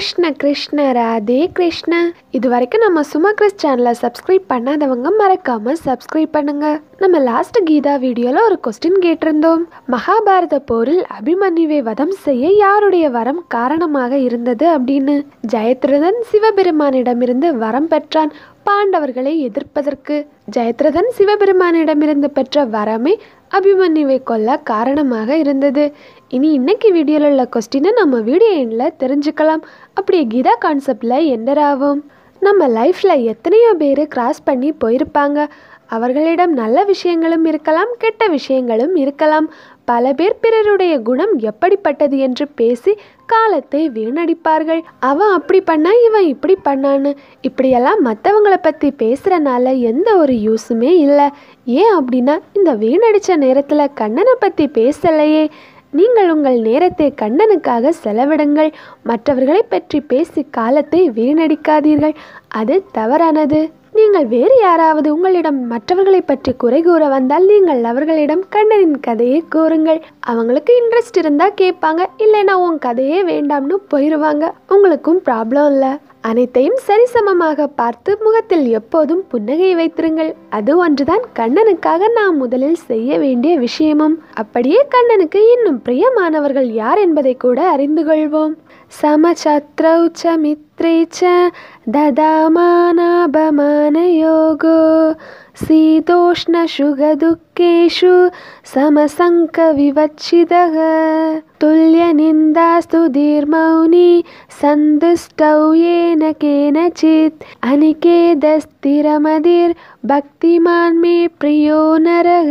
கிருஷ்ண கிருஷ்ண ராதே கிருஷ்ண இது வரைக்கும் நம்ம சும்மா கிறிஸ் சேனலை சப்ஸ்கிரைப் பண்ணாதவங்க மறக்காம சப்ஸ்கிரைப் பண்ணுங்க நம்ம லாஸ்ட் கீதா வீடியோல ஒரு கொஸ்டின் கேட்டிருந்தோம் மகாபாரத போரில் அபிமன்யுவை வதம் செய்ய யாருடைய வரம் காரணமாக இருந்தது அப்படின்னு ஜெயத்ரதன் சிவபெருமானிடமிருந்து வரம் பெற்றான் பாண்டவர்களை எதிர்ப்பதற்கு ஜெயத்ரதன் சிவபெருமானிடமிருந்து பெற்ற வரமே அபிமன்யுவை கொல்ல காரணமாக இருந்தது இனி இன்னைக்கு வீடியோவில் உள்ள கொஸ்டினை நம்ம வீடியோ எண்ணில் தெரிஞ்சுக்கலாம் அப்படியே கீதா கான்செப்டில் என்டர் ஆகும் நம்ம லைஃப்பில் எத்தனையோ பேர் கிராஸ் பண்ணி போயிருப்பாங்க அவர்களிடம் நல்ல விஷயங்களும் இருக்கலாம் கெட்ட விஷயங்களும் இருக்கலாம் பல பேர் பிறருடைய குணம் எப்படிப்பட்டது என்று பேசி காலத்தை வீணடிப்பார்கள் அவன் அப்படி பண்ணா இவன் இப்படி பண்ணான்னு இப்படியெல்லாம் மற்றவங்கள பற்றி பேசுகிறனால எந்த ஒரு யூஸுமே இல்லை ஏன் அப்படின்னா இந்த வீணடித்த நேரத்தில் கண்ணனை பற்றி பேசலையே நீங்கள் உங்கள் நேரத்தை கண்ணனுக்காக செலவிடுங்கள் மற்றவர்களை பற்றி பேசி காலத்தை வீணடிக்காதீர்கள் அது தவறானது நீங்கள் வேறு யாராவது உங்களிடம் மற்றவர்களை பற்றி குறை கூற வந்தால் நீங்கள் அவர்களிடம் கண்ணனின் கதையை கூறுங்கள் அவங்களுக்கு இன்ட்ரெஸ்ட் இருந்தா கேட்பாங்க இல்லைன்னா உன் கதையே வேண்டாம்னு போயிடுவாங்க உங்களுக்கும் ப்ராப்ளம் இல்லை அனைத்தையும் சரிசமமாக பார்த்து முகத்தில் எப்போதும் புன்னகையை வைத்திருங்கள் அது ஒன்றுதான் கண்ணனுக்காக நாம் முதலில் செய்ய வேண்டிய விஷயமும் அப்படியே கண்ணனுக்கு இன்னும் பிரியமானவர்கள் யார் என்பதை கூட அறிந்து கொள்வோம் समछत्रौ च मित्रे च ददामानाभमानयोगो शीतोष्णशुगदुःखेषु समसङ्कविवच्छिदः तुल्यनिन्दास्तु धीर्मौनि सन्तुष्टौ येन केनचित् अनिकेतस्थिरमदिर्भक्तिमान् मे प्रियो नरः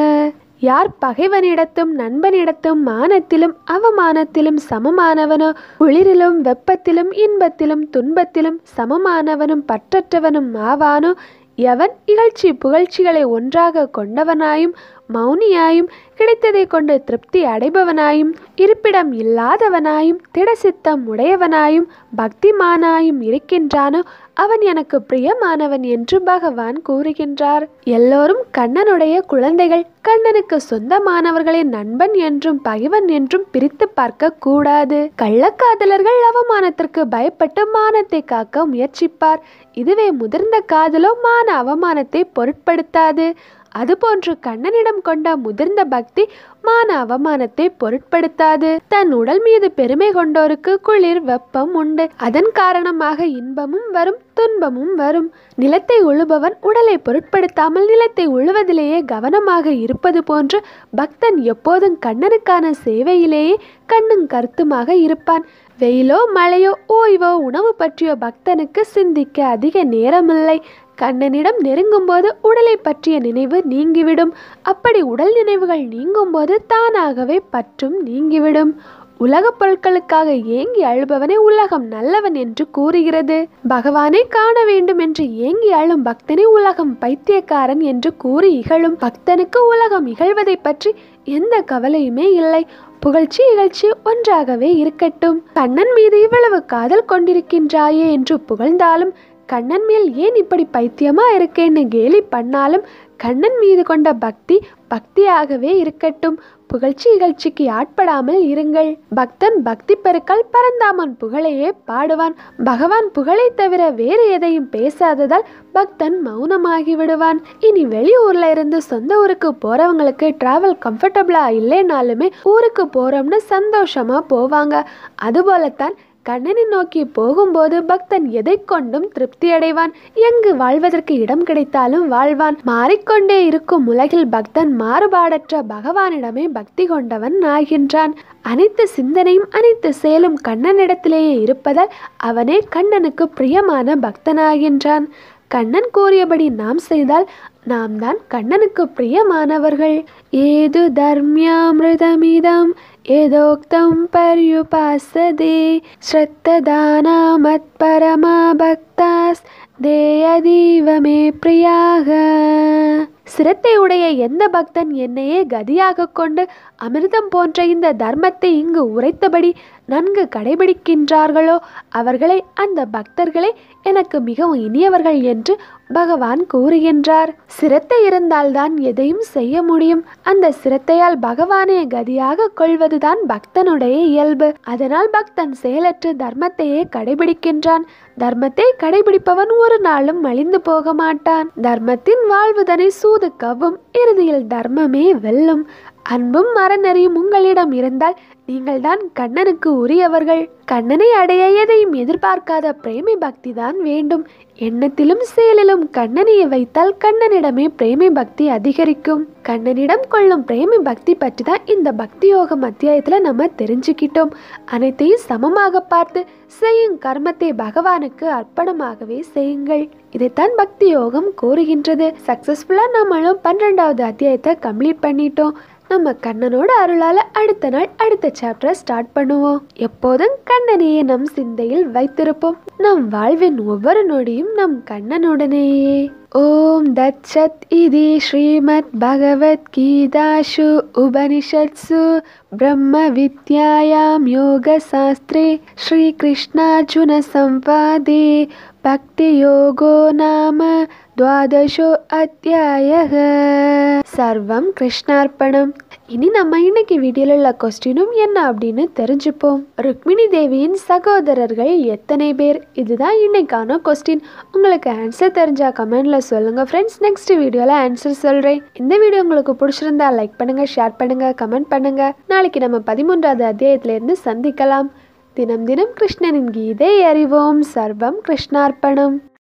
யார் பகைவனிடத்தும் நண்பனிடத்தும் மானத்திலும் அவமானத்திலும் சமமானவனோ குளிரிலும் வெப்பத்திலும் இன்பத்திலும் துன்பத்திலும் சமமானவனும் பற்றற்றவனும் ஆவானோ எவன் இகழ்ச்சி புகழ்ச்சிகளை ஒன்றாக கொண்டவனாயும் மௌனியாயும் கிடைத்ததை கொண்டு திருப்தி அடைபவனாயும் இருப்பிடம் இல்லாதவனாயும் திடசித்தம் உடையவனாயும் பக்திமானாயும் இருக்கின்றானோ அவன் எனக்கு பிரியமானவன் என்று பகவான் கூறுகின்றார் எல்லோரும் கண்ணனுடைய குழந்தைகள் கண்ணனுக்கு சொந்தமானவர்களின் நண்பன் என்றும் பகைவன் என்றும் பிரித்து பார்க்க கூடாது கள்ளக்காதலர்கள் அவமானத்திற்கு பயப்பட்டு மானத்தை காக்க முயற்சிப்பார் இதுவே முதிர்ந்த காதலோ மான அவமானத்தை பொருட்படுத்தாது அதுபோன்று கண்ணனிடம் கொண்ட முதிர்ந்த பக்தி மான அவமானத்தை பொருட்படுத்தாது தன் உடல் மீது பெருமை கொண்டோருக்கு குளிர் வெப்பம் உண்டு அதன் காரணமாக இன்பமும் வரும் துன்பமும் வரும் நிலத்தை உழுபவன் உடலை பொருட்படுத்தாமல் நிலத்தை உழுவதிலேயே கவனமாக இருப்பது போன்று பக்தன் எப்போதும் கண்ணனுக்கான சேவையிலேயே கண்ணும் கருத்துமாக இருப்பான் வெயிலோ மழையோ ஓய்வோ உணவு பற்றிய பக்தனுக்கு சிந்திக்க அதிக நேரமில்லை கண்ணனிடம் நெருங்கும்போது உடலை பற்றிய நினைவு நீங்கிவிடும் அப்படி உடல் நினைவுகள் நீங்கும்போது தானாகவே பற்றும் நீங்கிவிடும் உலகப் பொருட்களுக்காக ஏங்கி அழுபவனே உலகம் நல்லவன் என்று கூறுகிறது பகவானை காண வேண்டும் என்று ஏங்கி அழும் பக்தனை உலகம் பைத்தியக்காரன் என்று கூறி இகழும் பக்தனுக்கு உலகம் இகழ்வதை பற்றி எந்த கவலையுமே இல்லை புகழ்ச்சி இகழ்ச்சி ஒன்றாகவே இருக்கட்டும் கண்ணன் மீது இவ்வளவு காதல் கொண்டிருக்கின்றாயே என்று புகழ்ந்தாலும் கண்ணன் மேல் ஏன் இப்படி பைத்தியமா இருக்கேன்னு கேலி பண்ணாலும் கண்ணன் மீது கொண்ட பக்தி பக்தியாகவே இருக்கட்டும் புகழ்ச்சி இகழ்ச்சிக்கு ஆட்படாமல் இருங்கள் பக்தன் பக்தி பெருக்கால் பரந்தாமன் புகழையே பாடுவான் பகவான் புகழை தவிர வேறு எதையும் பேசாததால் பக்தன் மௌனமாகி விடுவான் இனி வெளியூர்ல இருந்து சொந்த ஊருக்கு போறவங்களுக்கு டிராவல் கம்ஃபர்டபுளா இல்லைனாலுமே ஊருக்கு போறோம்னு சந்தோஷமா போவாங்க அதுபோலத்தான் கண்ணனை நோக்கி போகும்போது பக்தன் எதை கொண்டும் திருப்தி அடைவான் எங்கு வாழ்வதற்கு இடம் கிடைத்தாலும் வாழ்வான் மாறிக்கொண்டே இருக்கும் உலகில் பக்தன் மாறுபாடற்ற பகவானிடமே பக்தி கொண்டவன் ஆகின்றான் அனைத்து சிந்தனையும் அனைத்து செயலும் கண்ணனிடத்திலேயே இருப்பதால் அவனே கண்ணனுக்கு பிரியமான பக்தனாகின்றான் கண்ணன் கூறியபடி நாம் செய்தால் நாம் தான் கண்ணனுக்கு பிரியமானவர்கள் ஏது தர்மியாமிருதமிதம் ஏதோக்தம் பர்யுபாசதே ஸ்ரத்ததானா மத்பரமா பக்தாஸ் தேயதீவமே பிரியாக சிரத்தை உடைய எந்த பக்தன் என்னையே கதியாக கொண்டு அமிர்தம் போன்ற இந்த தர்மத்தை இங்கு உரைத்தபடி நன்கு கடைபிடிக்கின்றார்களோ அவர்களை அந்த பக்தர்களே எனக்கு மிகவும் இனியவர்கள் என்று பகவான் கூறுகின்றார் சிரத்தை இருந்தால்தான் எதையும் செய்ய முடியும் அந்த சிரத்தையால் பகவானே கதியாக கொள்வதுதான் பக்தனுடைய இயல்பு அதனால் பக்தன் செயலற்று தர்மத்தையே கடைபிடிக்கின்றான் தர்மத்தை கடைபிடிப்பவன் ஒரு நாளும் மலிந்து போக மாட்டான் தர்மத்தின் வாழ்வுதனை சூது கவ்வும் இறுதியில் தர்மமே வெல்லும் அன்பும் மரநெறியும் உங்களிடம் இருந்தால் நீங்கள்தான் கண்ணனுக்கு உரியவர்கள் கண்ணனை அடைய எதையும் எதிர்பார்க்காத பிரேமை பக்தி தான் வேண்டும் எண்ணத்திலும் செயலிலும் கண்ணனையை வைத்தால் கண்ணனிடமே பிரேமை பக்தி அதிகரிக்கும் கண்ணனிடம் கொள்ளும் பிரேமை பக்தி பற்றி தான் இந்த பக்தி யோகம் அத்தியாயத்துல நம்ம தெரிஞ்சுக்கிட்டோம் அனைத்தையும் சமமாக பார்த்து செய்யும் கர்மத்தை பகவானுக்கு அர்ப்பணமாகவே செய்யுங்கள் இதைத்தான் பக்தி யோகம் கூறுகின்றது சக்சஸ்ஃபுல்லா நம்மளும் பன்னிரெண்டாவது அத்தியாயத்தை கம்ப்ளீட் பண்ணிட்டோம் நம்ம கண்ணனோட அருளால அடுத்த நாள் அடுத்த சாப்டரை ஸ்டார்ட் பண்ணுவோம் எப்போதும் கண்ணனையே நம் சிந்தையில் வைத்திருப்போம் நம் வாழ்வின் ஒவ்வொரு நொடியும் நம் கண்ணனுடனேயே ஓம் தட்சத் இது ஸ்ரீமத் பகவத் கீதாஷு உபனிஷத்சு பிரம்ம வித்யாயாம் யோக சாஸ்திரே ஸ்ரீ கிருஷ்ணார்ஜுன சம்வாதே பக்தி யோகோ நாம துவாதசோ அத்தியாயக சர்வம் கிருஷ்ணார்ப்பணம் இனி நம்ம இன்னைக்கு வீடியோல உள்ள கொஸ்டினும் என்ன அப்படின்னு தெரிஞ்சுப்போம் ருக்மிணி தேவியின் சகோதரர்கள் எத்தனை பேர் இதுதான் இன்னைக்கான கொஸ்டின் உங்களுக்கு ஆன்சர் தெரிஞ்சா கமெண்ட்ல சொல்லுங்க ஃப்ரெண்ட்ஸ் நெக்ஸ்ட் வீடியோல ஆன்சர் சொல்றேன் இந்த வீடியோ உங்களுக்கு பிடிச்சிருந்தா லைக் பண்ணுங்க ஷேர் பண்ணுங்க கமெண்ட் பண்ணுங்க நாளைக்கு நம்ம பதிமூன்றாவது அத்தியாயத்துல இருந்து சந்திக்கலாம் தினம் தினம் கிருஷ்ணனின் கீதை அறிவோம் சர்வம் கிருஷ்ணார்ப்பணம்